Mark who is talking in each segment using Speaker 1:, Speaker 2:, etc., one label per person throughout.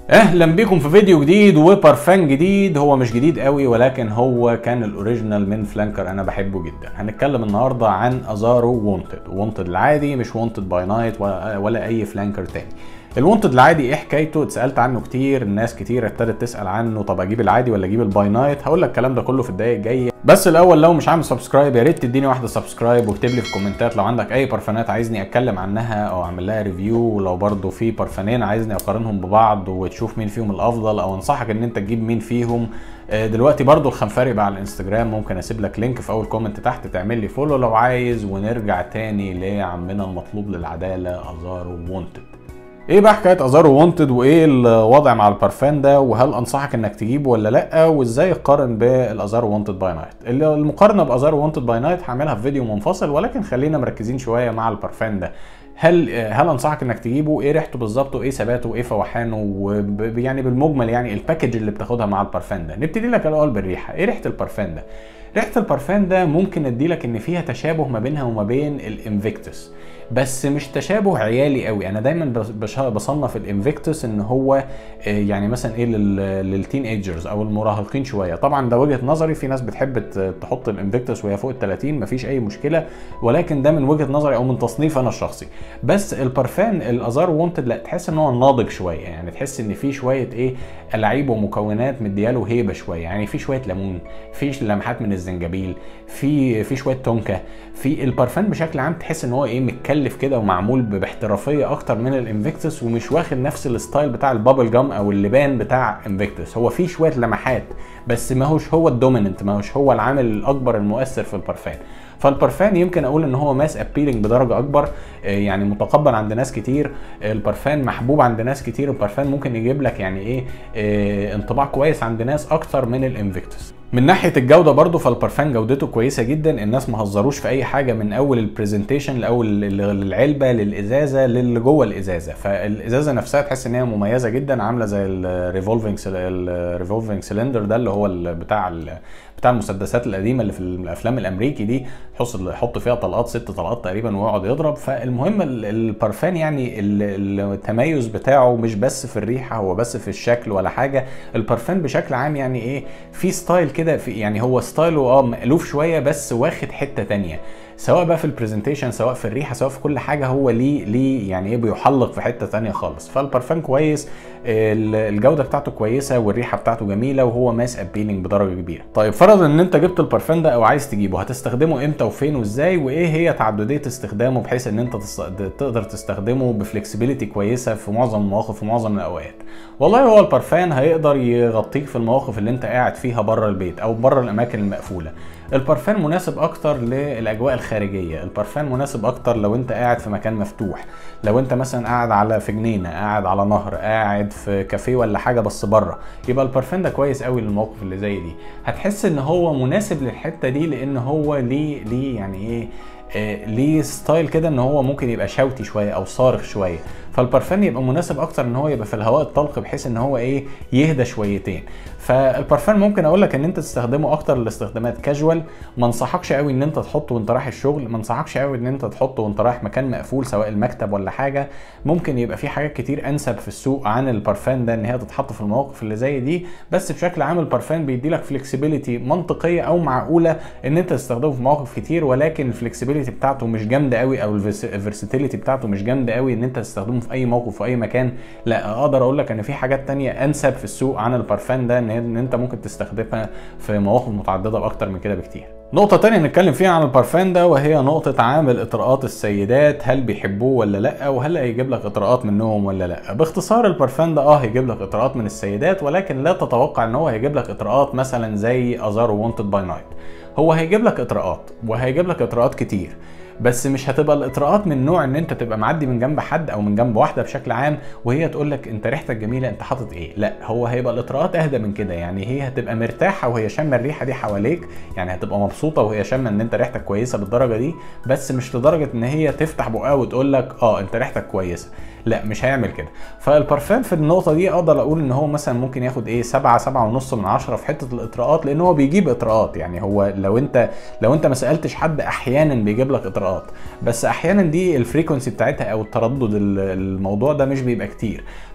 Speaker 1: اهلا بيكم في فيديو جديد وبرفان جديد هو مش جديد قوي ولكن هو كان الاوريجينال من فلانكر انا بحبه جدا هنتكلم النهارده عن ازارو وونتد وونتد العادي مش وونتد باي نايت ولا اي فلانكر تاني الوونتد العادي ايه حكايته اتسالت عنه كتير الناس كتير ابتدت تسال عنه طب اجيب العادي ولا اجيب الباي نايت هقول لك الكلام ده كله في الدقايق الجايه بس الاول لو مش عامل سبسكرايب يا ريت تديني واحده سبسكرايب واكتب لي في الكومنتات لو عندك اي برفانات عايزني اتكلم عنها او اعمل لها ريفيو ولو برضو في برفانين عايزني اقارنهم ببعض وتشوف مين فيهم الافضل او انصحك ان انت تجيب مين فيهم دلوقتي برضو الخنفري بقى على الانستجرام ممكن اسيب لك لينك في اول كومنت تحت تعمل لي فولو لو عايز ونرجع تاني لعمنا المطلوب للعداله ازارو وونتد ايه بقى حكايه ازارو وونتد وايه الوضع مع البرفان ده وهل انصحك انك تجيبه ولا لا وازاي تقارن بالازارو وونتد باي نايت المقارنه بازارو وونتد باي نايت هعملها في فيديو منفصل ولكن خلينا مركزين شويه مع البرفان ده هل هل انصحك انك تجيبه ايه ريحته بالظبط وايه ثباته وايه فوحانه وب يعني بالمجمل يعني الباكج اللي بتاخدها مع البرفان ده نبتدي لك الاول بالريحه ايه ريحه البرفان ده ريحه البرفان ده ممكن ادي لك ان فيها تشابه ما بينها وما بين الانفيكتس بس مش تشابه عيالي قوي انا دايما بصنف الانفيكتس ان هو يعني مثلا ايه للتين ايجرز او المراهقين شويه طبعا ده وجهه نظري في ناس بتحب تحط الانفيكتس وهي فوق ال 30 مفيش اي مشكله ولكن ده من وجهه نظري او من تصنيف انا الشخصي بس البرفان الازار وونتد لا تحس ان هو ناضج شويه يعني تحس ان في شويه ايه الاعيب ومكونات مدياله هيبه شويه يعني في شويه ليمون في لمحات من الزنجبيل في في شويه تونكه في البرفان بشكل عام تحس ان هو ايه متكلف كده ومعمول باحترافيه اكتر من الانفيكتس ومش واخد نفس الستايل بتاع البابل جام او اللبان بتاع انفيكتس هو فيه شويه لمحات بس ما هوش هو الدوميننت ما هوش هو العامل الاكبر المؤثر في البرفان فالبرفان يمكن اقول ان هو ماس ابيلينج بدرجه اكبر يعني متقبل عند ناس كتير البرفان محبوب عند ناس كتير البرفان ممكن يجيب لك يعني ايه, إيه انطباع كويس عند ناس اكتر من الانفيكتس من ناحيه الجوده برضو فالبرفان جودته كويسه جدا الناس ما هزروش في اي حاجه من اول البرزنتيشن لاول العلبه للازازه للي جوه الازازه فالازازه نفسها تحس ان هي مميزه جدا عامله زي الريفولفنج الريفولفنج سلندر ده اللي هو بتاع بتاع المسدسات القديمه اللي في الافلام الامريكي دي يحط يحط فيها طلقات ست طلقات تقريبا ويقعد يضرب فالمهم البرفان يعني التميز بتاعه مش بس في الريحه هو بس في الشكل ولا حاجه البرفان بشكل عام يعني ايه في ستايل كده يعني هو ستايله اه مألوف شويه بس واخد حته تانية سواء بقى في البرزنتيشن سواء في الريحه سواء في كل حاجه هو ليه ليه يعني ايه بيحلق في حته تانية خالص فالبرفان كويس الجوده بتاعته كويسه والريحه بتاعته جميله وهو ماس ابيلينج بدرجه كبيره طيب فرض ان انت جبت البرفان ده او عايز تجيبه هتستخدمه امتى وفين وازاي وايه هي تعدديه استخدامه بحيث ان انت تقدر تستخدمه بفلكسبيليتي كويسه في معظم المواقف في معظم الاوقات والله هو البرفان هيقدر يغطيك في المواقف اللي انت قاعد فيها بره البيت او بره الاماكن المقفوله البرفان مناسب اكتر للاجواء الخارجيه البرفان مناسب اكتر لو انت قاعد في مكان مفتوح لو انت مثلا قاعد على في جنينه قاعد على نهر قاعد في كافيه ولا حاجه بس بره يبقى البرفان ده كويس قوي للمواقف اللي زي دي هتحس ان هو مناسب للحته دي لان هو ليه ليه يعني ايه آه ليه ستايل كده ان هو ممكن يبقى شوتي شويه او صارخ شويه فالبرفان يبقى مناسب اكتر ان هو يبقى في الهواء الطلق بحيث ان هو ايه يهدى شويتين فالبرفان ممكن اقول لك ان انت تستخدمه اكتر لاستخدامات كاجوال ما انصحكش قوي ان انت تحطه وانت رايح الشغل ما انصحكش قوي ان انت تحطه وانت رايح مكان مقفول سواء المكتب ولا حاجه ممكن يبقى في حاجات كتير انسب في السوق عن البرفان ده ان هي تتحط في المواقف اللي زي دي بس بشكل عام البرفان بيدي لك فلكسبيليتي منطقيه او معقوله ان انت تستخدمه في مواقف كتير ولكن الفلكسبيليتي بتاعته مش جامده قوي او الفيرساتيليتي بتاعته مش جامده قوي ان انت تستخدمه في اي موقف في اي مكان لا اقدر اقول لك ان في حاجات تانية انسب في السوق عن البرفان ده ان انت ممكن تستخدمها في مواقف متعدده باكتر من كده بكتير نقطة تانية نتكلم فيها عن البرفان ده وهي نقطة عامل اطراءات السيدات هل بيحبوه ولا لا وهل هيجيب لك اطراءات منهم ولا لا باختصار البرفان ده اه هيجيب لك اطراءات من السيدات ولكن لا تتوقع ان هو هيجيب لك اطراءات مثلا زي ازارو وونتد باي نايت هو هيجيب لك اطراءات وهيجيب لك اطراءات كتير بس مش هتبقى الاطراءات من نوع ان انت تبقى معدي من جنب حد او من جنب واحده بشكل عام وهي تقول لك انت ريحتك جميله انت حاطط ايه لا هو هيبقى الاطراءات اهدى من كده يعني هي هتبقى مرتاحه وهي شامه الريحه دي حواليك يعني هتبقى مبسوطه وهي شامه ان انت ريحتك كويسه بالدرجه دي بس مش لدرجه ان هي تفتح بقها وتقول لك اه انت ريحتك كويسه لا مش هيعمل كده فالبارفان في النقطه دي اقدر اقول ان هو مثلا ممكن ياخد ايه 7 7 ونص من 10 في حته الاطراءات لان هو بيجيب اطراءات يعني هو لو انت لو انت ما سالتش حد احيانا بيجيب لك اطراءات بس احيانا دي الفريكونسي بتاعتها او التردد الموضوع ده مش بيبقى كتير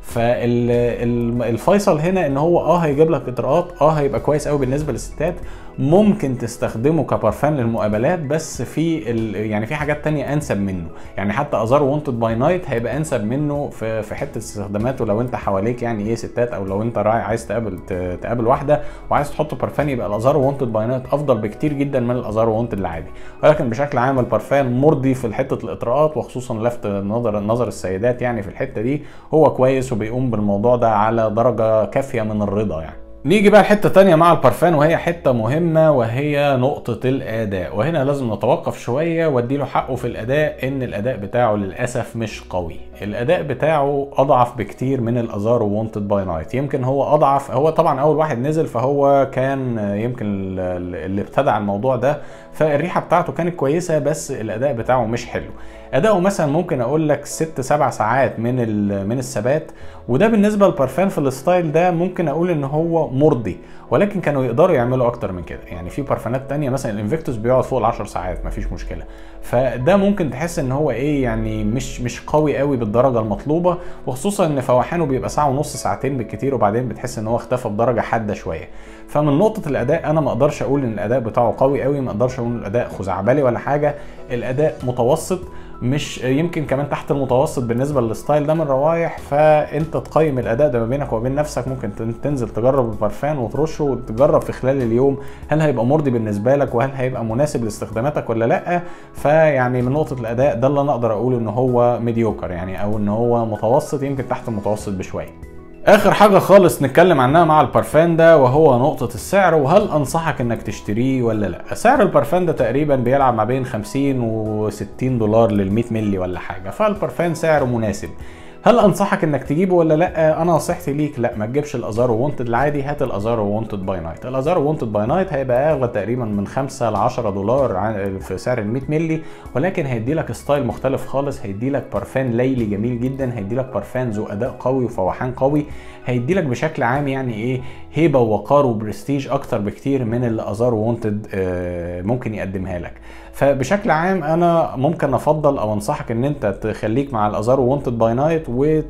Speaker 1: فالفيصل هنا ان هو اه هيجيب لك اطراءات اه هيبقى كويس قوي بالنسبه للستات ممكن تستخدمه كبارفان للمقابلات بس في ال... يعني في حاجات تانية انسب منه يعني حتى ازار وونتد باي نايت هيبقى انسب منه في في حته استخداماته لو انت حواليك يعني ايه ستات او لو انت رايح عايز تقابل ت- تقابل واحده وعايز تحط بارفان يبقى الازار وونتد باي نايت افضل بكتير جدا من الازار وونتد العادي ولكن بشكل عام البارفان مرضي في حته الاطراءات وخصوصا لفت نظر نظر السيدات يعني في الحته دي هو كويس وبيقوم بالموضوع ده على درجه كافيه من الرضا يعني نيجي بقى لحته تانية مع البارفان وهي حته مهمه وهي نقطه الاداء وهنا لازم نتوقف شويه واديله حقه في الاداء ان الاداء بتاعه للاسف مش قوي الاداء بتاعه اضعف بكتير من الازارو وونتد باي نايت يمكن هو اضعف هو طبعا اول واحد نزل فهو كان يمكن اللي ابتدع الموضوع ده فالريحه بتاعته كانت كويسه بس الاداء بتاعه مش حلو اداؤه مثلا ممكن اقول لك 6 7 ساعات من من الثبات وده بالنسبه للبارفان في الستايل ده ممكن اقول ان هو مرضي ولكن كانوا يقدروا يعملوا اكتر من كده يعني في بارفانات تانية مثلا الانفيكتوس بيقعد فوق ال 10 ساعات مفيش مشكله فده ممكن تحس ان هو ايه يعني مش مش قوي قوي بالدرجه المطلوبه وخصوصا ان فواحانه بيبقى ساعه ونص ساعتين بالكتير وبعدين بتحس ان هو اختفى بدرجه حاده شويه فمن نقطه الاداء انا ما اقدرش اقول ان الاداء بتاعه قوي قوي ما اقدرش اقول ان الاداء خزعبلي ولا حاجه الاداء متوسط مش يمكن كمان تحت المتوسط بالنسبه للستايل ده من الروايح فانت تقيم الاداء ده ما بينك وبين نفسك ممكن تنزل تجرب البرفان وترشه وتجرب في خلال اليوم هل هيبقى مرضي بالنسبه لك وهل هيبقى مناسب لاستخداماتك ولا لا فيعني من نقطه الاداء ده اللي انا اقدر اقوله ان هو ميديوكر يعني او ان هو متوسط يمكن تحت المتوسط بشويه اخر حاجه خالص نتكلم عنها مع البارفان ده وهو نقطه السعر وهل انصحك انك تشتريه ولا لا سعر البارفان ده تقريبا بيلعب ما بين 50 و 60 دولار لل 100 مللي ولا حاجه فالبارفان سعره مناسب هل انصحك انك تجيبه ولا لا انا نصيحتي ليك لا ما تجيبش الازارو وونتد العادي هات الازارو وونتد باي نايت الازارو وونتد باي نايت هيبقى اغلى تقريبا من 5 ل 10 دولار في سعر ال 100 مللي ولكن هيدي لك ستايل مختلف خالص هيدي لك بارفان ليلي جميل جدا هيدي لك بارفان ذو اداء قوي وفوحان قوي هيدي لك بشكل عام يعني ايه هيبه ووقار وبرستيج اكتر بكتير من اللي ازارو وونتد ممكن يقدمها لك فبشكل عام انا ممكن افضل او انصحك ان انت تخليك مع الازارو وونتد باي نايت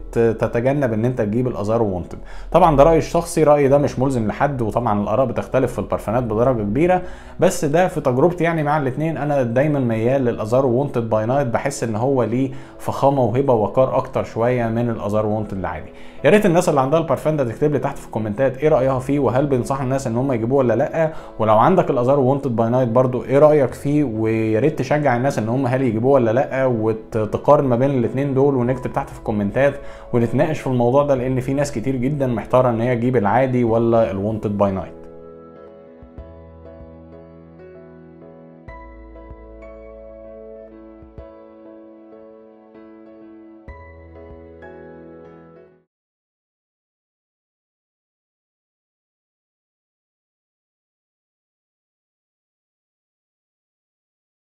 Speaker 1: وتتجنب ان انت تجيب الازارو وونتد طبعا ده رايي الشخصي رايي ده مش ملزم لحد وطبعا الاراء بتختلف في البرفانات بدرجه كبيره بس ده في تجربتي يعني مع الاثنين انا دايما ميال للازارو وونتد باي نايت بحس ان هو ليه فخامه وهبه ووقار اكتر شويه من الازارو وونتد العادي يا ريت الناس اللي عندها البارفان ده تكتب لي تحت في الكومنتات ايه رايها فيه وهل بينصحوا الناس ان هم يجيبوه ولا لا ولو عندك الازارو وونتد باي نايت برضو ايه رايك فيه ويا ريت تشجع الناس ان هم هل يجيبوه ولا لا وتقارن ما بين الاثنين دول ونكتب تحت في الكومنتات ونتناقش في الموضوع ده لان في ناس كتير جدا محتاره ان هي تجيب العادي ولا الوونتد باي نايت